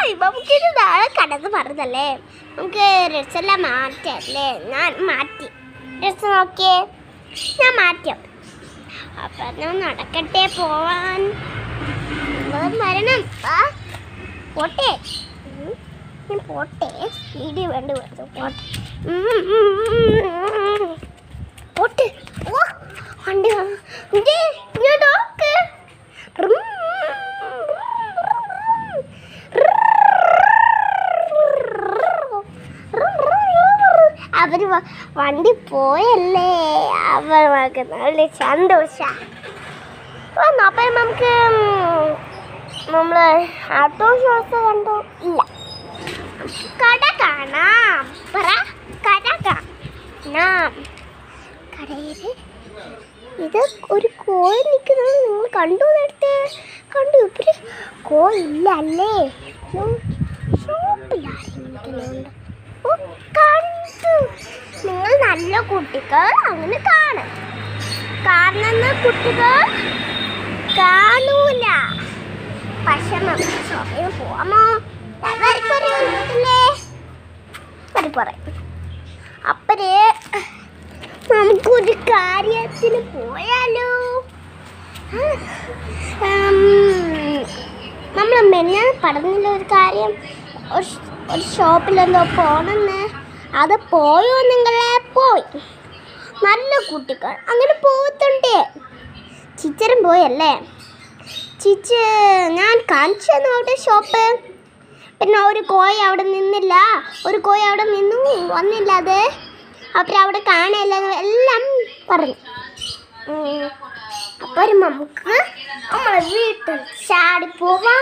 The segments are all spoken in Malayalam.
നമുക്കിത് നാളെ കടന്ന് പറഞ്ഞല്ലേ നമുക്ക് ഡ്രസ്സെല്ലാം മാറ്റല്ലേ ഞാൻ മാറ്റി ഡ്രസ്സ് നോക്കിയേ ഞാൻ മാറ്റാം അപ്പം ഞാൻ നടക്കട്ടെ പോവാൻ നിങ്ങളും വരണം വാ പോട്ടെ ഉം. ഞാൻ പോട്ടെ സ്പീഡിൽ വേണ്ടി വരുന്നു പോട്ടെ ഉം, ഉം, ഉം, ഉം. പോട്ടെ ഓ വണ്ടി വന്നു ഇതേ, ഇങ്ങോട്ട് നോക്ക് റും. അവര് വ- വണ്ടി പോയല്ലേ അവർക്ക് നല്ല സന്തോഷ വന്നു അപ്പം നമുക്ക് നമ്മൾ ഓട്ടോ ഷോസ് കണ്ടോ ഇല്ല കട കാണാം പറ കട കാണാം കടയിൽ ഇത് ഒരു കോഴി നിൽക്കുന്നത് നിങ്ങൾ കണ്ടു നേരത്തെ കണ്ടു ഇവര് കോഴി ഇല്ല അല്ലേ ഷോപ്പിൽ ആരും നിൽക്കുന്നുണ്ട് ഓ കണ്ടു നിങ്ങൾ നല്ല കുട്ടികൾ അങ്ങനെ കാണും കാണുന്ന കുട്ടികൾ കാണൂല പക്ഷെ നമുക്ക് ഷോപ്പിൽ പോവാമോ പറയും അപ്പരേ നമുക്കൊരു കാര്യത്തിന് പോയാലോ നമ്മൾ മെന്നെ പറഞ്ഞില്ല ഒരു കാര്യം ഒരു ഷ്- ഒരു ഷോപ്പിലെന്തോ പോണെന്ന് അത് പോയോ നിങ്ങളെ പോയി നല്ല കുട്ടികൾ അങ്ങനെ പോകത്തുണ്ട് ചിച്ചരും പോയല്ലേ ചിച്ച ഞാൻ കാണിച്ചു തന്നു അവിടെ ഷോപ്പ് പിന്നെ ഒരു കോഴി അവിടെ നിന്നില്ല ഒരു കോഴി അവിടെ നിന്നു വന്നില്ല അത് അവരവിടെ കാണില്ല എല്ലാം പറഞ്ഞു ഉം. അപ്പോൾ നമുക്ക് നമ്മളെ വീട്ടിൽ ചാടി പോവാം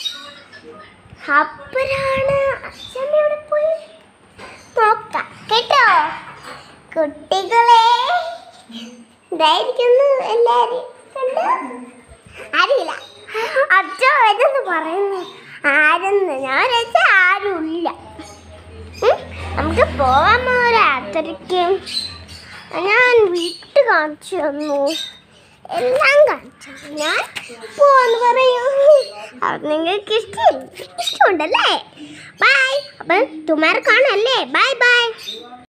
അപ്പരാണ് അച്ഛമ്മ ഇവിടെ പോയി നോക്കാം കേട്ടോ കുട്ടികളെ ഇതായിരിക്കുന്നു എല്ലാരും കണ്ടോ അറിയില്ല അച്ഛൻ വരുന്ന് പറയുന്നു ആരെന്ന് ഞാൻ വെച്ച ആരുമില്ല ഉം, നമുക്ക് പോവാമോ രാത്രിക്ക് ഞാൻ വീട്ട് കാണിച്ചു തന്നു എല്ലാം കാണിച്ചു തന്നു. ഞാൻ പോന്ന് പറയൂ അത് നിങ്ങൾക്ക് ഇഷ്ടം ഇഷ്ടമുണ്ടല്ലേ ബൈ അപ്പം തുമാർ കാണല്ലേ ബൈ ബൈ